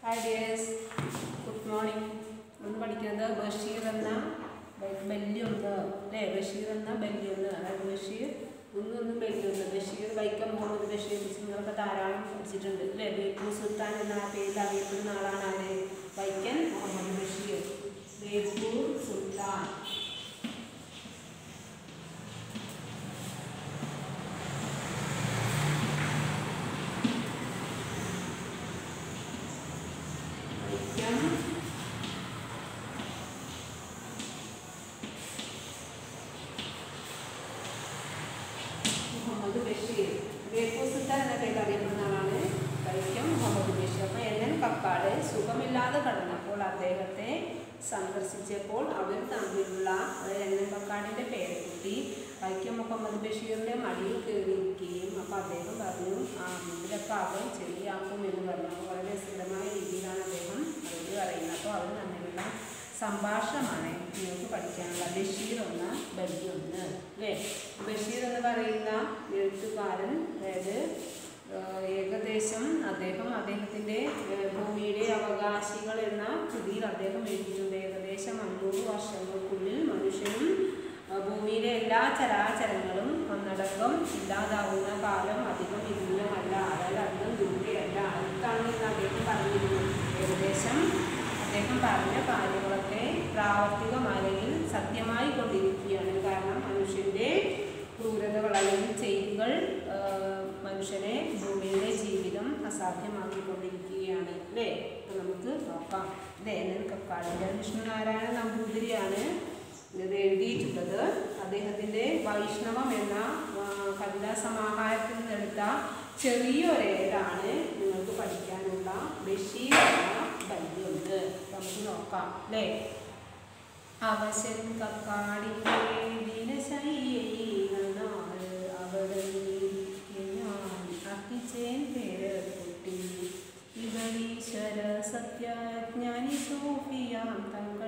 hi dears good morning ഒന്ന് പഠിക്കുന്നത് ബഷീർ എന്ന ബ- ബല്യൊന്ന് അല്ലേ ബഷീർ എന്ന ബല്യൊന്ന് അതായത് ബഷീർ ഒന്നൊന്നും ബല്യൊന്ന് ബഷീർ വൈക്കം മുഹമ്മദ് ബഷീർ നിങ്ങളൊക്കെ ധാരാളം പഠിച്ചിട്ടുണ്ട് അല്ലേ ബേപ്പൂർ സുൽത്താൻ എന്ന ആ പേരിൽ അറിയപ്പെടുന്ന ആളാണ് ആര് വൈക്കം മുഹമ്മദ് ബഷീർ ബേപ്പൂർ സുൽത്താൻ വൈക്കം മുഹമ്മദ് ബഷീർ ബേപ്പൂർ സുൽത്താൻ എന്ന പേരിൽ അറിയപ്പെടുന്ന ആളാണ് വൈക്കം മുഹമ്മദ് ബഷീർ അപ്പോൾ എൻ എൻ കക്കാട് സുഖമില്ലാതെ കടന്നപ്പോൾ അദ്ദേഹത്തെ സന്ദർശിച്ചപ്പോൾ അവർ തമ്മിലുള്ള അതായത് എൻ എൻ കക്കാടിൻ്റെ പേരക്കുട്ടി വൈക്കം മുഹമ്മദ് ബഷീറിൻ്റെ മടിയിൽ കയറിയിരിക്കുകയും അപ്പോൾ അദ്ദേഹം പറഞ്ഞു ആ ഇതിലൊക്കെ ആകും ശരിയാക്കും എന്ന് പറഞ്ഞു അപ്പോൾ വളരെ രസകരമായ രീതിയിലാണ് അദ്ദേഹം അവരോട് പറയുന്നത് അപ്പോൾ അവർ തമ്മിലുള്ള സംഭാഷണമാണ് നിങ്ങൾക്ക് പഠിക്കാനുള്ള ബഷീർ ഒന്ന് ബലി ഒന്ന് അല്ലേ ബഷീർ എന്ന് പറയുന്ന എഴുത്തുകാരൻ അതായത് ഏഹ്, ഏകദേശം അദ്ദേഹം അദ്ദേഹത്തിൻ്റെ ഏഹ്, ഭൂമിയുടെ അവകാശികൾ എന്ന കൃതിയിൽ അദ്ദേഹം എഴുതിയിട്ടുണ്ട് ഏകദേശം അഞ്ഞൂറ് വർഷങ്ങൾക്കുള്ളിൽ മനുഷ്യനും ഏഹ്, ഭൂമിയിലെ എല്ലാ ചരാചരങ്ങളും ഒന്നടങ്കം ഇല്ലാതാവുന്ന കാലം അധികം വിദൂരമല്ല അതായത് അധികം ദൂരെയല്ല അടുത്താണെന്ന് അദ്ദേഹം പറഞ്ഞിരുന്നു ഏകദേശം അദ്ദേഹം പറഞ്ഞ കാര്യങ്ങളൊക്കെ പ്രാവർത്തികമല്ലെങ്കിൽ സത്യമായി കൊണ്ടിരിക്കുകയാണ് കാരണം മനുഷ്യൻ്റെ ക്രൂരതകൾ അല്ലെങ്കിൽ ചെയ്തികൾ ആ, മനുഷ്യനെ ഭൂമിയുടെ ജീവിതം അസാധ്യമാക്കിക്കൊണ്ടിരിക്കുകയാണ് അല്ലേ അപ്പം നമുക്ക് നോക്കാം അല്ലേ എൻ കക്കാടിൻ്റെ വിഷ്ണുനാരായണ നമ്പൂതിരിയാണ് ഇത് എഴുതിയിട്ടുള്ളത് അദ്ദേഹത്തിൻ്റെ വൈഷ്ണവം എന്ന ആ, കവിതാ സമാഹാരത്തിൽ നിന്നെടുത്ത ചെറിയൊരേടാണ് നിങ്ങൾക്ക് പഠിക്കാനുള്ള ബഷീർ എന്ന ബല്യുണ്ട് നമുക്ക് നോക്കാം അല്ലേ അവശൻ കക്കാടിൻ്റെ ദിനശൈലികളാണ് അവതരിക്കെ ഞാൻ അക്കിച്ചേൻ പേരക്കുട്ടി ഇവളീശ്വര സത്യജ്ഞാനി സൂഫിയാം തങ്ങൾ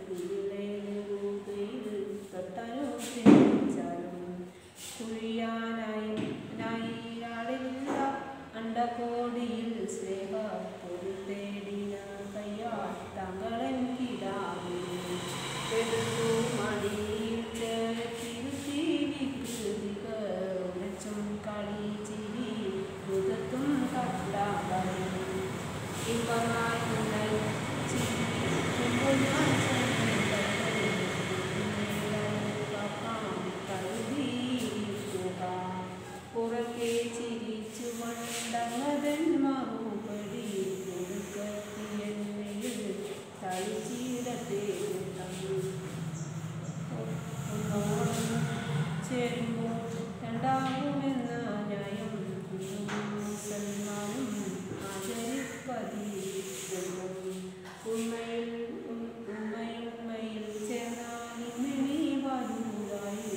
തൊട്ടനുസരിച്ചാലും കുഴിയാനായി നായിയാളില്ല അണ്ടകോടിയിൽ സ്നേഹ പൊരു തേടിന കയ്യാ തങ്ങളൻ കിടാവേ എടുത്തു മടിയിൽ ചേർത്തിരുത്തിരിക്കും കളി ചിരി മൃഗത്തും കണ്ടാവരും ഇമ്പമായി ഉന്നൽ ചിരിക്കുമ്പോൾ ഞാൻ പുറകെ ചിരിച്ചു വണ്ടങ്ങതൻ മറുപടി കൊടുക്കത്തിയെന്നെയിൽ തളിച്ചിടത്തെ ചേരുമ്പോൾ രണ്ടാകുമെന്ന ന്യായം മുസൽമാനും ആചരിപ്പതിരുന്നും ഉണ്മയിൽ ഉണ്മയുണ്മയിൽ ചേർന്നാൽ ഇമ്മിണി വലുതായി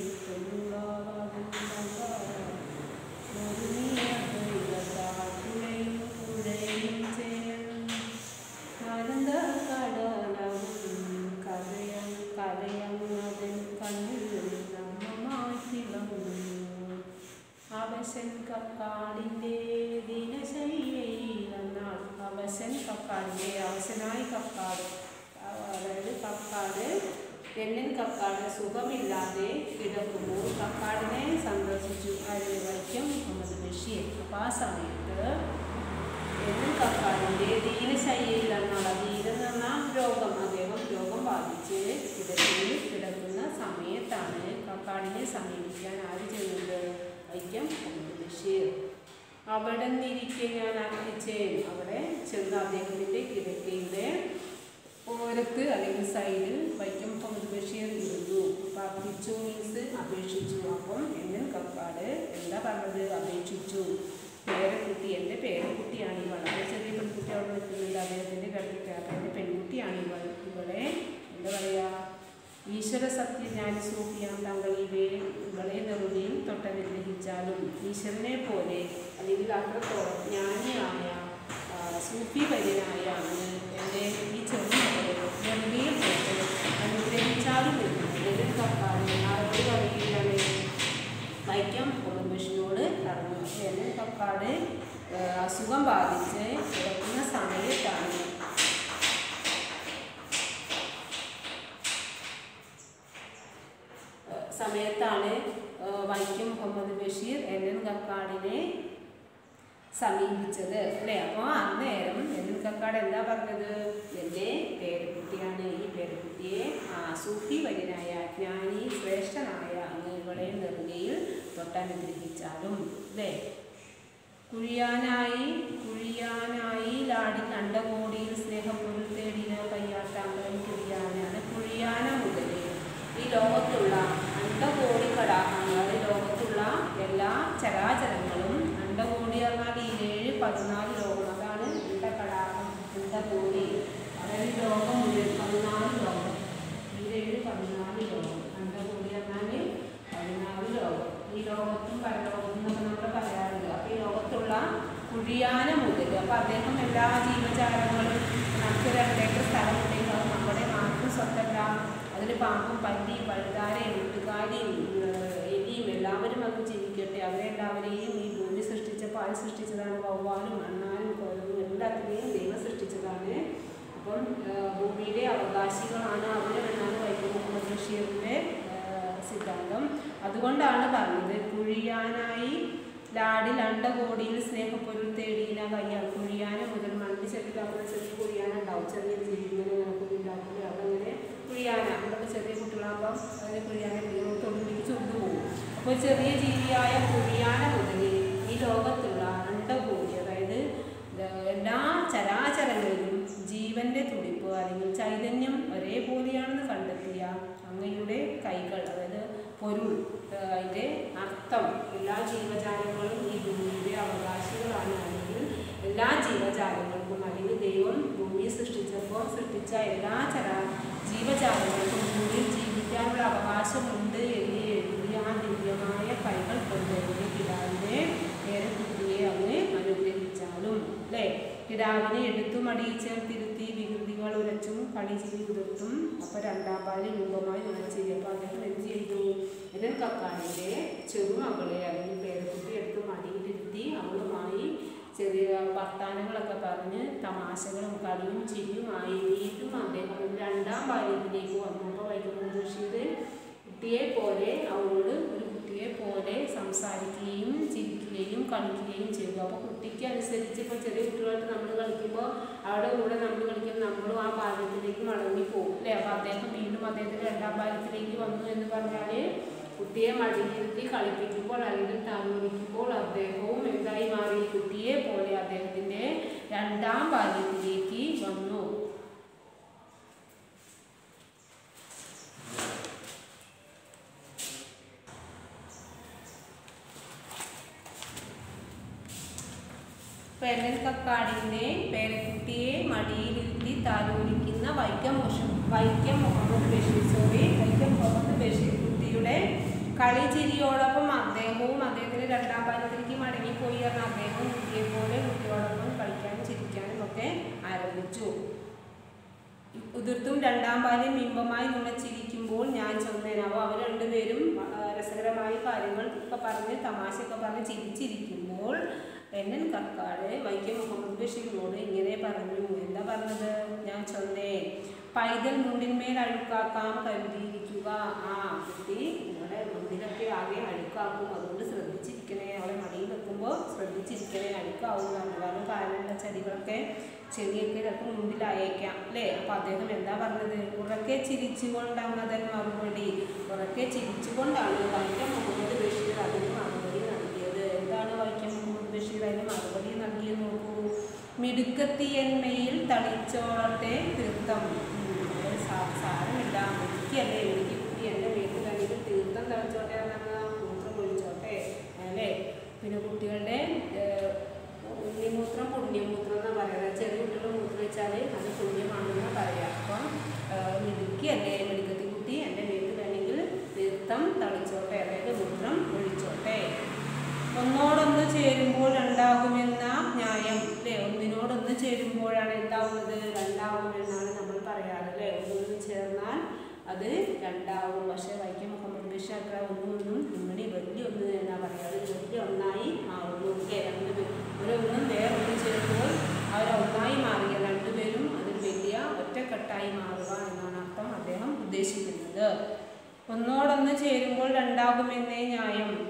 പുഴയും ചേർന്ന് ആനന്ദ കടലവും കരയം കരയങ്ങതൻ കണ്ണിൽ നമ്മമായി തിളങ്ങുന്നു അവശൻ കക്കാടിൻ്റെ ദിനശൈലിയിലെന്നാൾ അവശൻ കക്കാടിൻ്റെ അവശനായി കക്കാട് അതായത് കക്കാട് എണ്ണൻ കക്കാട് സുഖമില്ലാതെ കിടക്കുമ്പോൾ കക്കാടിനെ സന്ദർശിച്ചു ആര് വൈക്കം മുഹമ്മദ് ബഷീർ അപ്പോൾ ആ സമയത്ത് എന്നും കക്കാടിൻ്റെ ദീനശൈലിയിൽ എന്നുള്ള ദീനം എന്ന് പറഞ്ഞാൽ രോഗം അദ്ദേഹം രോഗം ബാധിച്ച് കിടക്കിൽ കിടക്കുന്ന സമയത്താണ് കക്കാടിനെ സമീപിക്കാൻ ആര് ചെയ്യുന്നത് വൈക്കം മുഹമ്മദ് ബഷീർ അവിടെ നിന്നിരിക്കെ ഞാൻ ആരംഭിച്ചേൻ അവിടെ ചെന്ന് അദ്ദേഹത്തിൻ്റെ കിടക്കയുടെ ഓരത്ത് അല്ലെങ്കിൽ സൈഡിൽ വൈക്കം മുഹമ്മദ് ബഷീർ ഇരുന്നു പ്രാർത്ഥിച്ചു മീൻസ് അപേക്ഷിച്ചു അപ്പം എന്നെ കക്കാട് എന്താ പറഞ്ഞത് അപേക്ഷിച്ചു പേരക്കുട്ടി എൻ്റെ പേരക്കുട്ടിയാണ് ഈ വളരെ ചെറിയ പെൺകുട്ടി അവിടെ നിൽക്കുന്നുണ്ട് അദ്ദേഹത്തിൻ്റെ കിടക്കിട്ട് അപ്പം എൻ്റെ പെൺകുട്ടിയാണ് ഇവൾ ഇവളെ എന്താ പറയുക ഈശ്വര സത്യജ്ഞാനി സൂഫിയാം താങ്കൾ ഇവയെ ഇവളെ നെറുകയും തൊട്ടനുഗ്രഹിച്ചാലും ഈശ്വരനെ പോലെ അല്ലെങ്കിൽ അത്രത്തോളം ജ്ഞാനിയായ ആ, സൂഫി വര്യനായ അങ്ങ് എൻ്റെ ഈ ചെറുമകളെ നെറുകയിൽ തൊട്ട് അനുഗ്രഹിച്ചാലും എന്നത് കക്കാട് ആരോട് പറയുകയാണ് വൈക്കം കുടുംബശ്രീനോട് പറഞ്ഞു എന്നെ കക്കാട് ആ, അസുഖം ബാധിച്ച് കിടക്കുന്ന സമയത്താണ് വൈക്കം മുഹമ്മദ് ബഷീർ എൻ എൻ കക്കാടിനെ സമീപിച്ചത് അല്ലേ അപ്പോൾ അന്നേരം എൻ എൻ കക്കാട് എന്താ പറഞ്ഞത് എൻ്റെ പേരക്കുട്ടിയാണ് ഈ പേരക്കുട്ടിയെ ആ സൂഫി വര്യനായ ജ്ഞാനി ശ്രേഷ്ഠനായ അങ്ങുകളെ നെറുകയിൽ തൊട്ടനുഗ്രഹിച്ചാലും അല്ലേ കുഴിയാനായി കുഴിയാനായി ലാടിൻ അണ്ടകോടിയിൽ സ്നേഹപ്പൊരുൾ തേടിന കയ്യാട്ടാമ്പലം കുഴിയാനാണ് കുഴിയാന മുതൽ ഈ ലോകത്തുള്ള അണ്ടകോടി കടാഹങ്ങൾ ഈ ലോകത്തുള്ള എല്ലാ ചരാചരങ്ങളും അണ്ടകോടി പറഞ്ഞാൽ ഈ ഏഴ് പതിനാല് ലോകം അതാണ് അണ്ടകടാഹം അണ്ടകോടി അതായത് ഈ ലോകം മുഴുവൻ പതിനാല് ലോകം ഈ ഏഴ് പതിനാല് ലോകം അണ്ടകോടി പറഞ്ഞാൽ പതിനാല് ലോകം ഈ ലോകത്തും പരലോകത്തും എന്നൊക്കെ നമ്മൾ പറയാറുണ്ട് അപ്പോൾ ഈ ലോകത്തുള്ള കുഴിയാന മുതൽ അപ്പോൾ അദ്ദേഹം എല്ലാ ജീവജാലങ്ങളും നമുക്ക് രണ്ടേക്കർ സ്ഥലമുണ്ടെങ്കിൽ അത് നമ്മുടെ മാത്രം സ്വത്തല്ല അതിൽ പാമ്പും പല്ലിയും പഴുതാരയും വീട്ടുകാരിയും എലിയും എല്ലാവരും അത് ജീവിക്കട്ടെ അവരെല്ലാവരെയും ഈ ഭൂമി സൃഷ്ടിച്ചപ്പോൾ ആര് സൃഷ്ടിച്ചതാണ് വവ്വാലും അണ്ണാനും കുരങ്ങും എല്ലാത്തിനെയും ദൈവം സൃഷ്ടിച്ചതാണ് അപ്പം ആ, ഭൂമിയിലെ അവകാശികളാണ് അവരെന്നാണ് വൈക്കം മുഹമ്മദ് ബഷീറിൻ്റെ ആ, സിദ്ധാന്തം അതുകൊണ്ടാണ് പറഞ്ഞത് കുഴിയാനായി ലാടിൽ അണ്ടകോടിയിൽ സ്നേഹപ്പൊരുൾ തേടിയിന കയ്യാൽ കുഴിയാന മുതൽ മണ്ണ് ചെറുതാക്കുന്ന ചെറിയ കുഴിയാന ഉണ്ടാവും ചെറിയ ജീവി ഇങ്ങനെ നമുക്ക് ഉണ്ടാക്കില്ല അതങ്ങനെ കുഴിയാന നമ്മളൊക്കെ ചെറിയ കുട്ടികളാകുമ്പോൾ അതിന് കുഴിയാന തൊടുമ്പിക്ക് ചുണ്ടു പോകും അപ്പോൾ ചെറിയ ജീവിയായ കുഴിയാന മുതൽ ഈ ലോകത്തുള്ള അണ്ടകോടി അതായത് ഏർ എല്ലാ ചരാചരങ്ങളിലും ജീവന്റെ തുടിപ്പ് അല്ലെങ്കിൽ ചൈതന്യം ഒരേപോലെയാണെന്ന് കണ്ടെത്തിയ അങ്ങയുടെ കൈകൾ അതായത് പൊരുൾ ഏർ അതിൻ്റെ അർത്ഥം എല്ലാ ജീവജാലങ്ങളും ഈ ഭൂമിയുടെ അവകാശികളാണ് അല്ലെങ്കിൽ എല്ലാ ജീവജാലങ്ങൾക്കും അല്ലെങ്കിൽ ദൈവം ഭൂമിയെ സൃഷ്ടിച്ചപ്പോൾ സൃഷ്ടിച്ച എല്ലാ ചരാ ജീവജാലങ്ങൾക്കും ഭൂമിയിൽ ജീവിക്കാനുള്ള അവകാശമുണ്ട് എന്ന് എഴുതിയ ആ ദിവ്യമായ കൈകൾ കൊണ്ട് എൻ്റെ പിതാവിൻ്റെ പേരക്കുട്ടിയെ അങ്ങ് അനുഗ്രഹിച്ചാലും അല്ലേ പിതാവിനെ എടുത്തു മടിയിച്ചാൽ തിരുത്തി വികൃതികൾ ഉരച്ചും കളിച്ചിരി ഉതിർത്തും അപ്പോൾ രണ്ടാം പാല് രൂപമായി ഉണച്ചിരി അപ്പോൾ അദ്ദേഹം എന്ത് ചെയ്തു എന്നെ കക്കാടിൻ്റെ ചെറുമകളെ അല്ലെങ്കിൽ പേരക്കുട്ടി എടുത്ത് മടിയിലിരുത്തി അവളുമായി ചെറിയ വർത്താനങ്ങളൊക്കെ പറഞ്ഞ് തമാശകളും കളിയും ചിരിയുമായി വീണ്ടും അദ്ദേഹം രണ്ടാം ബാല്യത്തിലേക്ക് വന്നു അപ്പോൾ വൈകുന്നേരം ബഷീർ കുട്ടിയെ പോലെ അവളോട് ഒരു കുട്ടിയെ പോലെ സംസാരിക്കുകയും ചിരിക്കുകയും കളിക്കുകയും ചെയ്തു അപ്പോൾ കുട്ടിക്ക് അനുസരിച്ച് ഇപ്പോൾ ചെറിയ കുട്ടികളായിട്ട് നമ്മൾ കളിക്കുമ്പോൾ അവിടെ കൂടെ നമ്മൾ കളിക്കുമ്പോൾ നമ്മളും ആ ബാല്യത്തിലേക്ക് മടങ്ങി പോകും അല്ലേ അപ്പോൾ അദ്ദേഹം വീണ്ടും അദ്ദേഹത്തിൻ്റെ രണ്ടാം ബാല്യത്തിലേക്ക് വന്നു എന്ന് പറഞ്ഞാൽ കുട്ടിയെ മടിയിരുത്തി കളിപ്പിക്കുമ്പോൾ അല്ലെങ്കിൽ താലോലിക്കുമ്പോൾ അദ്ദേഹവും എന്തായി മാറി കുട്ടിയെ പോലെ അദ്ദേഹത്തിൻ്റെ രണ്ടാം ബാല്യത്തിലേക്ക് വന്നു പെരൻ കക്കാടിൻ്റെ പേരക്കുട്ടിയെ മടിയിലിരുത്തി താലോലിക്കുന്ന വൈക്കം മുഷ- വൈക്കം മുഹമ്മദ് ബഷീർ സോറി വൈക്കം മുഹമ്മദ് ബഷീർ കുട്ടിയുടെ കളിച്ചിരിയോടൊപ്പം അദ്ദേഹവും അദ്ദേഹത്തിൻ്റെ രണ്ടാം പാലത്തിലേക്ക് മടങ്ങിപ്പോയി കാരണം അദ്ദേഹവും കുട്ടിയെ പോലെ കുട്ടിയോടൊപ്പം കളിക്കാനും ചിരിക്കാനും ഒക്കെ ആരംഭിച്ചു ഉതിർത്തും രണ്ടാം ബാല്യം ബിംബമായി നുണച്ചിരിക്കുമ്പോൾ ഞാൻ ചൊന്നേൻ അപ്പോൾ അവർ രണ്ടുപേരും ആ, രസകരമായ കാര്യങ്ങൾ ഒക്കെ പറഞ്ഞ് തമാശയൊക്കെ പറഞ്ഞ് ചിരിച്ചിരിക്കുമ്പോൾ എന്നൻ കക്കാട് വൈക്കം മുഹമ്മദ് ബഷീറിനോട് ഇങ്ങനെ പറഞ്ഞു എന്താ പറഞ്ഞത് ഞാൻ ചൊന്നേ പൈതൽ മുണ്ടിന്മേൽ അഴുക്കാക്കാം കരുതിയിരിക്കുക ആ കുട്ടി നിങ്ങളുടെ മുണ്ടിലൊക്കെ ആകെ അഴുക്കാക്കും അതുകൊണ്ട് ശ്രദ്ധിച്ചിരിക്കണേ അവളെ മടിയിൽ വെക്കുമ്പോൾ ശ്രദ്ധിച്ചിരിക്കണേ അഴുക്കാവും കാരണം കാരണമുള്ള ചെടികളൊക്കെ ചെടിയൊക്കെ ചിലപ്പോൾ മുണ്ടിലായേക്കാം അല്ലേ അപ്പോൾ അദ്ദേഹം എന്താ പറഞ്ഞത് ഉറക്കെ ചിരിച്ചുകൊണ്ടാണ് അതിന് മറുപടി ഉറക്കെ ചിരിച്ചുകൊണ്ടാണ് വൈക്കം മുഹമ്മദ് ബഷീർ അതിന് മറുപടി നൽകിയത് എന്താണ് വൈക്കം മുഹമ്മദ് ബഷീർ അതിന് മറുപടി നൽകിയത് നോക്കൂ മിടുക്കത്തിയന്മയിൽ തളിച്ചോളത്തെ തീർത്ഥം ഉം, അത് സാ- സാരമില്ല മിടുക്കിയല്ലേ എനിക്ക് കുട്ടി എൻ്റെ വീട്ടിൽ കണ്ടിട്ട് തീർത്ഥം തളിച്ചോട്ടെ എന്നാൽ മൂത്രം ഒഴിച്ചോട്ടെ അല്ലേ പിന്നെ കുട്ടികളുടെ ഏഹ്, ഉണ്ണിമൂത്രം പുണ്യമൂത്രം എന്നാണ് പറയുന്നത് ചെറിയ കുട്ടികൾ മൂത്രം വെച്ചാൽ അത് പുണ്യമാണെന്നാണ് പറയുക അപ്പം മിടുക്കിയല്ലേ മിടുക്കത്തി കുട്ടി എൻ്റെ വീട്ടിൽ വേണമെങ്കിൽ തീർത്ഥം തളിച്ചോട്ടെ അതായത് മൂത്രം ഒഴിച്ചോട്ടെ ഒന്നോടൊന്ന് ചേരുമ്പോൾ രണ്ടാകുമെന്ന ന്യായം അല്ലേ ഒന്നിനോടൊന്ന് ചേരുമ്പോഴാണ് എന്താവുന്നത് രണ്ടാകുമെന്നാണ് നമ്മൾ പറയാറ് അല്ലേ ഒന്നൊന്ന് ചേർന്നാൽ അത് രണ്ടാവും പക്ഷേ വൈക്കം മുഹമ്മദ് ബഷീർ അത്ര ഒന്നും ഒന്നും ഇങ്ങനെ വലിയ ഒന്ന് എന്നാ പറയാറ് വലിയ ഒന്നായി മാറുന്നു അല്ലേ രണ്ട് പേരും ഒരൊന്നും വേറൊന്നും ചേരുമ്പോൾ അവർ ഒന്നായി മാറിയ രണ്ടുപേരും അതിൽ വലിയ ഒറ്റക്കെട്ടായി മാറുക എന്നാണ് അർത്ഥം അദ്ദേഹം ഉദ്ദേശിക്കുന്നത് ഒന്നോടൊന്ന് ചേരുമ്പോൾ രണ്ടാകുമെന്നേ ന്യായം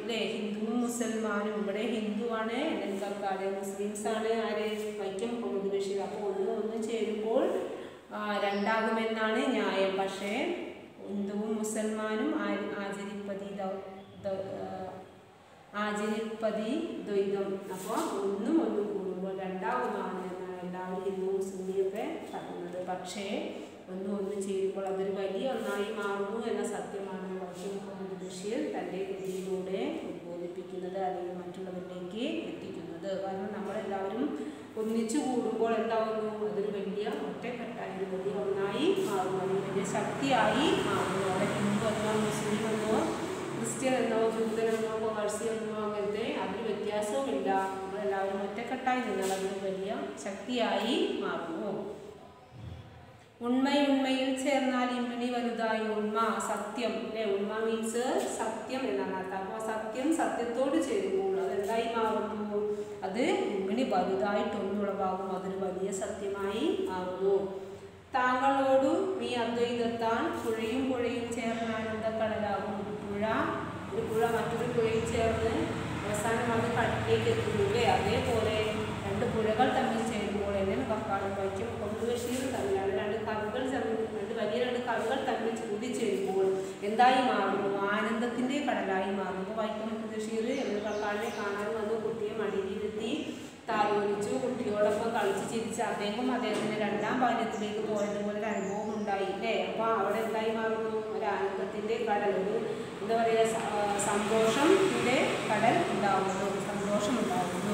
മുസൽമാനും ഇവിടെ ഹിന്ദുവാണ് എൻ കക്കാട് മുസ്ലിംസ് ആണ് ആര് വൈക്കം മുഹമ്മദ് ബഷീർ അപ്പോൾ ഒന്ന് ഒന്ന് ചേരുമ്പോൾ ആ, രണ്ടാകുമെന്നാണ് ന്യായം പക്ഷേ ഹിന്ദുവും മുസൽമാനും ആ- ആചരിപ്പതി ദ- ദ- ആ, ആചരിപ്പതി ദ്വൈതം അപ്പോൾ ഒന്നും ഒന്നും കൂടുമ്പോൾ രണ്ടാവുമാണ് എന്നാണ് എല്ലാവരും ഹിന്ദു മുസ്ലിമൊക്കെ പറയുന്നത് പക്ഷേ ഒന്നും ഒന്നും ചേരുമ്പോൾ അതൊരു വലിയ ഒന്നായി മാറുന്നു എന്ന സത്യമാണ് വൈക്കം മുഹമ്മദ് ബഷീർ തൻ്റെ കൃതിയിലൂടെ ഉദ്ബോധിപ്പിക്കുന്നത് അല്ലെങ്കിൽ മറ്റുള്ളവരിലേക്ക് എത്തിക്കുന്നത് കാരണം നമ്മളെല്ലാവരും ഒന്നിച്ചു കൂടുമ്പോൾ എന്താവുന്നു അതൊരു വലിയ ഒറ്റക്കെട്ടായി ഒരു വലിയ ഒന്നായി മാറുന്നു അല്ലെങ്കിൽ വലിയ ശക്തിയായി മാറുന്നു അവിടെ ഹിന്ദു എന്നോ മുസ്ലിം എന്നോ ക്രിസ്ത്യൻ എന്നോ ജൂതൻ എന്നോ പാഴ്സി എന്നോ അങ്ങനത്തെ അതിന് വ്യത്യാസവുമില്ല നമ്മളെല്ലാവരും ഒറ്റക്കെട്ടായി നിന്നാൽ അതൊരു വലിയ ശക്തിയായി മാറുന്നു ഉണ്മ ഉണ്മയിൽ ചേർന്നാൽ ഇമ്മിണി വലുതായി ഉണ്മ സത്യം അല്ലെ ഉണ്മ മീൻസ് സത്യം എന്നാണ് അർത്ഥം അപ്പോൾ സത്യം സത്യത്തോട് ചേരുമ്പോൾ അതെന്തായി മാറുന്നു അത് ഇമ്മിണി വലുതായിട്ടൊന്നുളവാകും അതൊരു വലിയ സത്യമായി മാറുന്നു താങ്കളോടു നീ അദ്വൈതത്താൻ പുഴയും പുഴയും ചേർന്ന് ആനന്ദക്കടലാകും ഒരു പുഴ ഒരു പുഴ മറ്റൊരു പുഴയിൽ ചേർന്ന് അവസാനം അത് കടലിലേക്ക് എത്തുന്നില്ലേ അതേപോലെ രണ്ട് പുഴകൾ തമ്മിൽ ചേരുമ്പോൾ എന്നെ കക്കാടും വൈക്കും കൊണ്ടുബഷീർ തമ്മിലാണ് രണ്ട് കവികൾ തമ്മിൽ രണ്ട് വലിയ രണ്ട് കവികൾ തമ്മിൽ കൂടിച്ചേരുമ്പോൾ എന്തായി മാറുന്നു ആനന്ദത്തിൻ്റെ കടലായി മാറുന്നു വൈക്കം ബഷീർ എന്നെ കക്കാടിനെ കാണാൻ വന്നു കുട്ടിയെ മടിയിലിരുത്തി താലോലിച്ചു കുട്ടിയോടൊപ്പം കളിച്ച് ചിരിച്ച് അദ്ദേഹം അദ്ദേഹത്തിന്റെ രണ്ടാം ബാല്യത്തിലേക്ക് പോയതുപോലെ ഒരു അനുഭവം ഉണ്ടായി അല്ലേ അപ്പോൾ അവിടെ എന്തായി മാറുന്നു ഒരു ആനന്ദത്തിന്റെ കടൽ ഒരു എന്താ പറയുക സ- ആ, സന്തോഷത്തിന്റെ കടൽ ഉണ്ടാവുന്നു സന്തോഷം ഉണ്ടാവുന്നു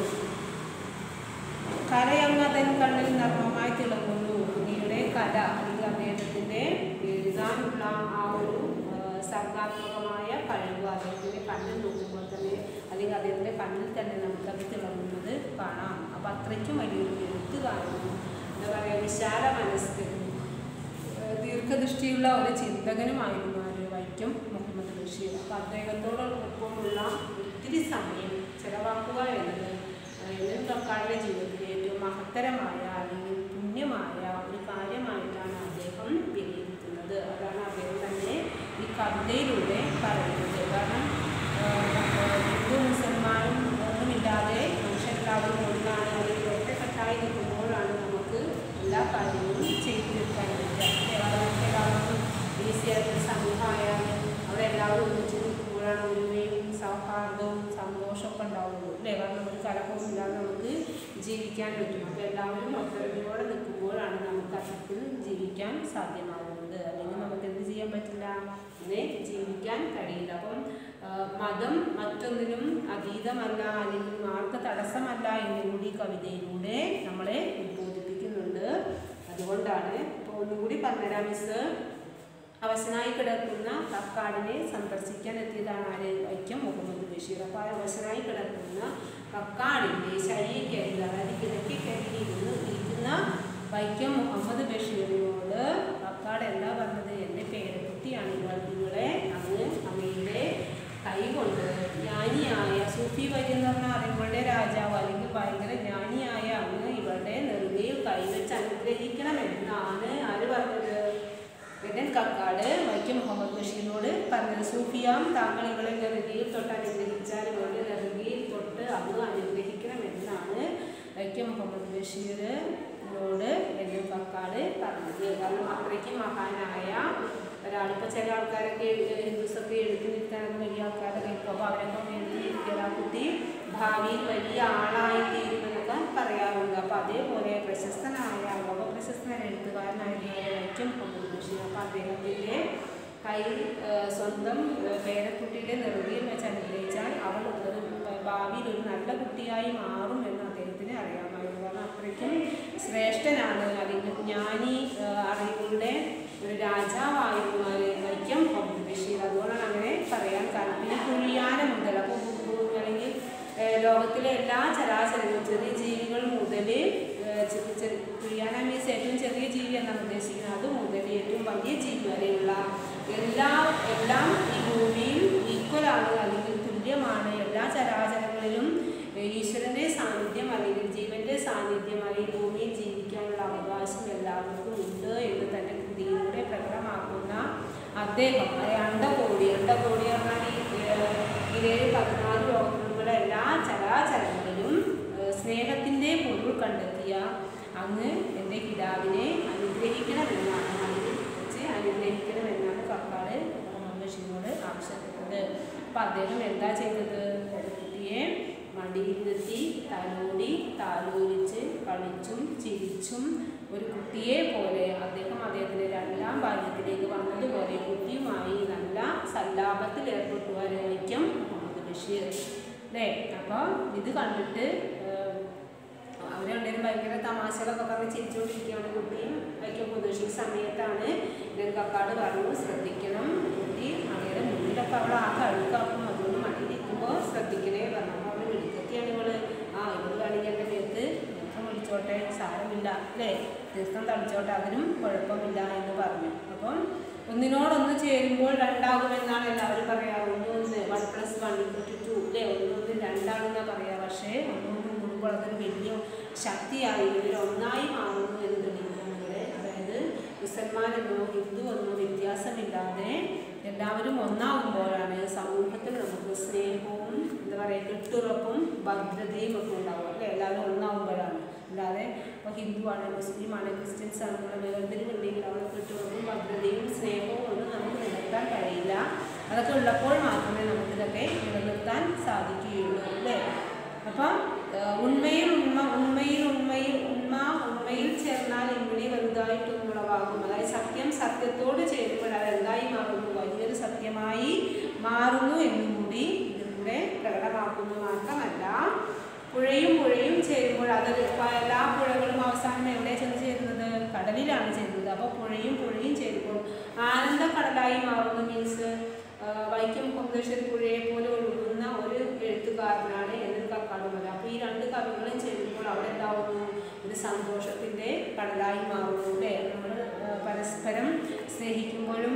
കരയങ്ങതൻ കണ്ണിൽ നർമ്മമായി തിളങ്ങുന്നു കുഞ്ഞിയുടെ കല അല്ലെങ്കിൽ അദ്ദേഹത്തിന്റെ എഴുതാനുള്ള ആ ഒരു ആ, സർഗാത്മകമായ കഴിവ് അദ്ദേഹത്തിന്റെ കണ്ണിൽ നോക്കുമ്പോൾ തന്നെ അല്ലെങ്കിൽ അദ്ദേഹത്തിന്റെ കണ്ണിൽ തന്നെ നമുക്കത് തിളങ്ങുന്നത് കാണാം അപ്പം അത്രയ്ക്കും വലിയൊരു എഴുത്തുകാരനും എന്താ പറയുക വിശാല മനസ്കനും ഏഹ് ദീർഘദൃഷ്ടിയുള്ള ഒരു ചിന്തകനുമായിരുന്നു ആര് വൈക്കം മുഹമ്മദ് ബഷീർ അപ്പം അദ്ദേഹത്തോടൊപ്പമുള്ള ഒത്തിരി സമയം ചെലവാക്കുക എന്നത് എന്നും കക്കാടിൻ്റെ ജീവിതത്തിലെ ഏറ്റവും മഹത്തരമായ അല്ലെങ്കിൽ പുണ്യമായ ഒരു കാര്യമായിട്ടാണ് അദ്ദേഹം വിലയിരുത്തുന്നത് അതാണ് അദ്ദേഹം തന്നെ ഈ കവിതയിലൂടെ പറയുന്നത് കാരണം ഏഹ് ഹിന്ദു മുസൽമാനും ഒന്നുമില്ലാതെ മനുഷ്യരെല്ലാവരും ഒന്നാണ് അല്ലെങ്കിൽ ഒറ്റക്കെട്ടായി നിൽക്കുമ്പോഴാണ് നമുക്ക് എല്ലാ കാര്യങ്ങളും ചെയ്തു തീർക്കാൻ പറ്റുക നമുക്ക് എല്ലാവർക്കും ഈസി ആയിട്ട് സമൂഹമായാലും അവിടെ എല്ലാവരും ഒന്നിച്ച് നിൽക്കുമ്പോഴാണ് ഒരുമയും സൗഹാർദ്ദവും സന്തോഷമൊക്കെ ഉണ്ടാവുള്ളൂ അല്ലേ കാരണം ഒരു കലഹവും ഇല്ലാതെ നമുക്ക് ജീവിക്കാൻ പറ്റും അപ്പോൾ എല്ലാവരും ഒത്തൊരുമയോടെ നിൽക്കുമ്പോഴാണ് നമുക്ക് അർത്ഥത്തിൽ ജീവിക്കാൻ സാധ്യമാകുന്നത് അല്ലെങ്കിൽ നമുക്ക് എന്ത് ചെയ്യാൻ പറ്റില്ല അങ്ങനെ ജീവിക്കാൻ കഴിയില്ല അപ്പം ആ, മതം മറ്റൊന്നിനും അതീതമല്ല അല്ലെങ്കിൽ മാർഗ തടസ്സമല്ല എന്ന് കൂടി കവിതയിലൂടെ നമ്മളെ ഉദ്ബോധിപ്പിക്കുന്നുണ്ട് അതുകൊണ്ടാണ് ഇപ്പോൾ ഒന്നുകൂടി പറഞ്ഞുതരാം മിസ് അവശനായി കിടക്കുന്ന കക്കാടിനെ സന്ദർശിക്കാൻ എത്തിയതാണ് ആര് വൈക്കം മുഹമ്മദ് ബഷീർ അപ്പോൾ ആ അവശനായി കിടക്കുന്ന കക്കാടിൻ്റെ ശരീരക്കരിൽ അതായത് കിഴക്കിക്കരിയിൽ ഇരുന്ന് ഇരിക്കുന്ന വൈക്കം മുഹമ്മദ് ബഷീറിനോട് കക്കാട് എന്താ പറഞ്ഞത് എൻ്റെ പേരക്കുട്ടിയാണ് ഇവൾ ഇവളെ അങ്ങ് അങ്ങയുടെ കൈകൊണ്ട് ജ്ഞാനിയായ സൂഫി വരി എന്ന് പറഞ്ഞാൽ അറിവുകളുടെ രാജാവ് അല്ലെങ്കിൽ ഭയങ്കര ജ്ഞാനിയായ അങ്ങ് ഇവളുടെ നെറുകയിൽ കൈവച്ച് അനുഗ്രഹിക്കണമെന്നാണ് ആര് പറഞ്ഞത് എഡൻ കക്കാട് വൈക്കം മുഹമ്മദ് ബഷീറിനോട് പറഞ്ഞത് സൂഫിയാം താങ്കൾ ഇവളെ നെറുകയിൽ തൊട്ട് അനുഗ്രഹിച്ചാൽ ഇവളുടെ നെറുകയിൽ തൊട്ട് അങ്ങ് അനുഗ്രഹിക്കണമെന്നാണ് വൈക്കം മുഹമ്മദ് ബഷീറിനോട് എഡൻ കക്കാട് പറഞ്ഞത് കാരണം അത്രയ്ക്ക് മഹാനായ ഒരാളിപ്പോൾ ചില ആൾക്കാരൊക്കെ എഴുതി- ഹിന്ദുസൊക്കെ എഴുതി നിർത്താനൊക്കെ വലിയ ആൾക്കാരൊക്കെ ഇപ്പോൾ അപ്പോൾ അവരൊക്കെ എഴുതി നിർത്തിയാൽ ആ കുട്ടി ഭാവിയിൽ വലിയ ആളായി തീരുമെന്നൊക്കെ പറയാറുണ്ട് അപ്പോൾ അതേപോലെ പ്രശസ്തനായ ലോക പ്രശസ്തനായ എഴുത്തുകാരനായിരുന്നു വൈക്കം മുഹമ്മദ് ബഷീർ അപ്പോൾ അദ്ദേഹത്തിൻ്റെ കൈ ഏഹ്, സ്വന്തം ഏഹ്, പേരക്കുട്ടിയുടെ നെറുകയിൽ വെച്ച് അനുഗ്രഹിച്ചാൽ അവൾ ഒരു ഭാവിയിൽ ഒരു നല്ല കുട്ടിയായി മാറും എന്ന് അദ്ദേഹത്തിന് അറിയാമായിരുന്നു കാരണം അത്രയ്ക്കും ശ്രേഷ്ഠനാണ് അല്ലെങ്കിൽ ജ്ഞാനി ഏഹ്, അറിവുകളുടെ ഒരു രാജാവായിരുന്നു ആര് വൈക്കം മുഹമ്മദ് ബഷീർ അതുകൊണ്ടാണ് അങ്ങനെ പറയാൻ കാരണം പിന്നെ കുഴിയാന മുതൽ അപ്പോൾ അല്ലെങ്കിൽ ഏഹ്, ലോകത്തിലെ എല്ലാ ചരാചരങ്ങളും ചെറിയ ജീവികൾ മുതൽ കുഴിയാന മീൻസ് ഏറ്റവും ചെറിയ ജീവി എന്നാണ് ഉദ്ദേശിക്കുന്നത് അത് മുതൽ ഏറ്റവും വലിയ ജീവി വരെയുള്ള എല്ലാ എല്ലാം ഈ ഭൂമിയിൽ ഈക്വലാണ് അല്ലെങ്കിൽ തുല്യമാണ് എല്ലാ ചരാചരങ്ങളിലും ഏഹ്, ഈശ്വരൻ്റെ സാന്നിധ്യം അല്ലെങ്കിൽ ജീവന്റെ സാന്നിധ്യം അല്ലെങ്കിൽ ഭൂമിയിൽ ജീവിക്കാനുള്ള അവകാശം എല്ലാവർക്കും ഉണ്ട് എന്ന് തൻ്റെ കൃതിയിലൂടെ പ്രകടമാക്കുന്ന അദ്ദേഹം അതായത് അണ്ടകോടി അണ്ടകോടി പറഞ്ഞാൽ ഈ ഏഹ്, ഈ ഏഴ് പതിനാല് ലോകങ്ങളെ അദ്ദേഹം എന്താ ചെയ്തത് ഒരു കുട്ടിയെ മടിയിലിരുത്തി തലോടി താലോലിച്ച് കളിച്ചും ചിരിച്ചും ഒരു കുട്ടിയെ പോലെ അദ്ദേഹം അദ്ദേഹത്തിൻ്റെ രണ്ടാം ബാല്യത്തിലേക്ക് വന്നതുപോലെ കുട്ടിയുമായി നല്ല സല്ലാപത്തിൽ ഏർപ്പെട്ടുവാനായിരിക്കും മുഹമ്മദ് ബഷീർ അല്ലേ അപ്പോൾ ഇത് കണ്ടിട്ട് ഏഹ്, അവരുണ്ടെങ്കിലും ഭയങ്കര തമാശകളൊക്കെ പറഞ്ഞ് ചിരിച്ചുകൊണ്ടിരിക്കുകയാണ് കുട്ടിയും വൈക്കം പുതുശ്ശി സമയത്താണ് ഞാൻ കക്കാട് പറഞ്ഞു ശ്രദ്ധിക്കണം കുട്ടി അങ്ങനെ മുന്നിലൊക്കെ അവൾ ആ കഴുക്കാക്കും അതുകൊണ്ട് മടിയിലിരിക്കുമ്പോൾ ശ്രദ്ധിക്കണേ പറഞ്ഞു അപ്പോൾ അവൾ വിളിക്കത്തിയാണ് ഇവള് ആ ഇവള് വേണമെങ്കിൽ എൻ്റെ പേർക്ക് തീർത്ഥം വിളിച്ചോട്ടെ സാരമില്ല അല്ലേ തീർത്ഥം തളിച്ചോട്ടെ അതിനും കുഴപ്പമില്ല എന്ന് പറഞ്ഞു അപ്പം ഒന്നിനോടൊന്ന് ചേരുമ്പോൾ രണ്ടാകുമെന്നാണ് എല്ലാവരും പറയാറ് ഒന്ന് ഒന്ന് one plus one equal two അല്ലേ ഒന്നൊന്ന് രണ്ടാണെന്നാണ് പറയാ പക്ഷേ ഒന്നൊന്നും കൂടുമ്പോൾ അതൊരു വലിയ ശക്തിയായി ഇതിൽ ഒന്നായി മാറുന്നു എന്ന് തെളിയിക്കുന്നു ഇവിടെ അതായത് മുസൽമാൻ എന്നോ ഹിന്ദു എന്നോ വ്യത്യാസമില്ലാതെ എല്ലാവരും ഒന്നാകുമ്പോഴാണ് സമൂഹത്തിൽ നമുക്ക് സ്നേഹവും എന്താ പറയുക കെട്ടുറപ്പും ഭദ്രതയും ഒക്കെ ഉണ്ടാവും അല്ലേ എല്ലാവരും ഒന്നാകുമ്പോഴാണ് അല്ലാതെ ഇപ്പോൾ ഹിന്ദുവാണ് മുസ്ലിമാണ് ക്രിസ്ത്യൻസ് ആണ് നമ്മൾ വേർതിരിവുണ്ടെങ്കിൽ അവിടെ കെട്ടുറപ്പും ഭദ്രതയും സ്നേഹവും ഒന്നും നമുക്ക് നിലനിർത്താൻ കഴിയില്ല അതൊക്കെ ഉള്ളപ്പോൾ മാത്രമേ നമുക്കിതൊക്കെ നിലനിർത്താൻ സാധിക്കുകയുള്ളൂ അല്ലേ അപ്പം ഏഹ്, ഉണ്മയിൽ ഉണ്മ ഉണ്മയിൽ ഉണ്മയിൽ ഉണ്മ ഉണ്മയിൽ ചേർന്നാൽ ഇങ്ങനെ വലുതായിട്ട് ഉളവാകും അതായത് സത്യം സത്യത്തോട് ചേരുമ്പോൾ അത് എന്തായി മാറുന്നു വലിയൊരു സത്യമായി മാറുന്നു എന്നും കൂടി ഇതിലൂടെ പ്രകടമാക്കുന്നു മാത്രമല്ല പുഴയും പുഴയും ചേരുമ്പോൾ അതൊരു പ- എല്ലാ പുഴകളും അവസാനം എവിടെ ചെന്ന് ചേരുന്നത് കടലിലാണ് ചേരുന്നത് അപ്പോൾ പുഴയും പുഴയും ചേരുമ്പോൾ ആനന്ദ കടലായി മാറുന്നു മീൻസ് വൈക്കം കൊമ്പശ്ശേരി പുഴയെ പോലെ ഒഴുകുന്ന ഒരു എഴുത്തുകാരനാണ് എന്നൊരു കക്കാടുമല അപ്പോൾ ഈ രണ്ട് കവികളും ചേരുമ്പോൾ അവിടെ എന്താവുന്നു ഒരു സന്തോഷത്തിൻ്റെ കടലായി മാറുന്നു അല്ലേ നമ്മൾ പരസ്പരം സ്നേഹിക്കുമ്പോഴും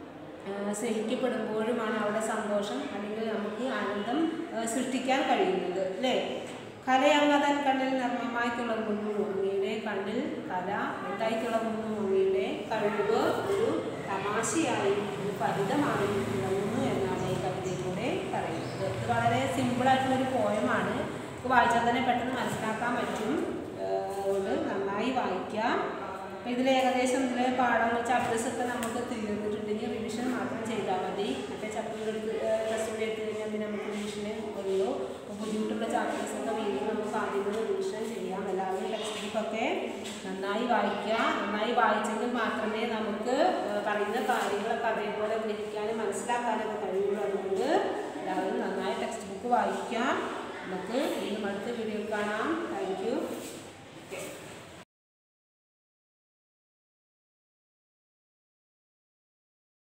ആ, സ്നേഹിക്കപ്പെടുമ്പോഴുമാണ് അവിടെ സന്തോഷം അല്ലെങ്കിൽ നമുക്ക് ആനന്ദം ആ, സൃഷ്ടിക്കാൻ കഴിയുന്നത് അല്ലേ കലയങ്ങതൻ കണ്ണിൽ നർമ്മമായി തിളങ്ങുന്നു അങ്ങയുടെ കണ്ണിൽ കല എന്തായി തിളങ്ങുന്നു അങ്ങയുടെ കഴിവ് ഒരു തമാശയായി ഒരു ഫലിതമായി തിളങ്ങുന്നു എന്നാണ് ഈ കവിതയിലൂടെ പറയുന്നത് ഇത് വളരെ സിമ്പിളായിട്ടുള്ളൊരു പോയമാണ് നമുക്ക് വായിച്ചാൽ തന്നെ പെട്ടെന്ന് മനസ്സിലാക്കാൻ പറ്റും ആ, അതുകൊണ്ട് നന്നായി വായിക്കാം അപ്പോൾ ഇതിൽ ഏകദേശം ഇതിലെ പാഠം ചാപ്റ്റേഴ്സ് ഒക്കെ നമുക്ക് തീർന്നിട്ടുണ്ടെങ്കിൽ റിവിഷൻ മാത്രം ചെയ്താൽ മതി മറ്റേ ചാപ്റ്റർ എടുത്ത് ടെസ്റ്റ് എടുത്ത് കഴിഞ്ഞാൽ പിന്നെ നമുക്ക് റിവിഷന് ഉള്ളൂ അപ്പോൾ ബുദ്ധിമുട്ടുള്ള ചാപ്റ്റേഴ്സ് ഒക്കെ വീണ്ടും നമുക്ക് ആദ്യം നിന്ന് റിവിഷൻ ചെയ്യാം എല്ലാവരും ടെക്സ്റ്റ് ബുക്കൊക്കെ നന്നായി വായിക്കുക നന്നായി വായിച്ചെങ്കിൽ മാത്രമേ നമുക്ക് ഏഹ്, പറയുന്ന കാര്യങ്ങളൊക്കെ അതേപോലെ ഗ്രഹിക്കാനും മനസ്സിലാക്കാനൊക്കെ കഴിയുള്ളൂ അതുകൊണ്ട് എല്ലാവരും നന്നായി ടെക്സ്റ്റ് ബുക്ക് വായിക്കാം നമുക്ക് വീണ്ടും അടുത്ത വീഡിയോ കാണാം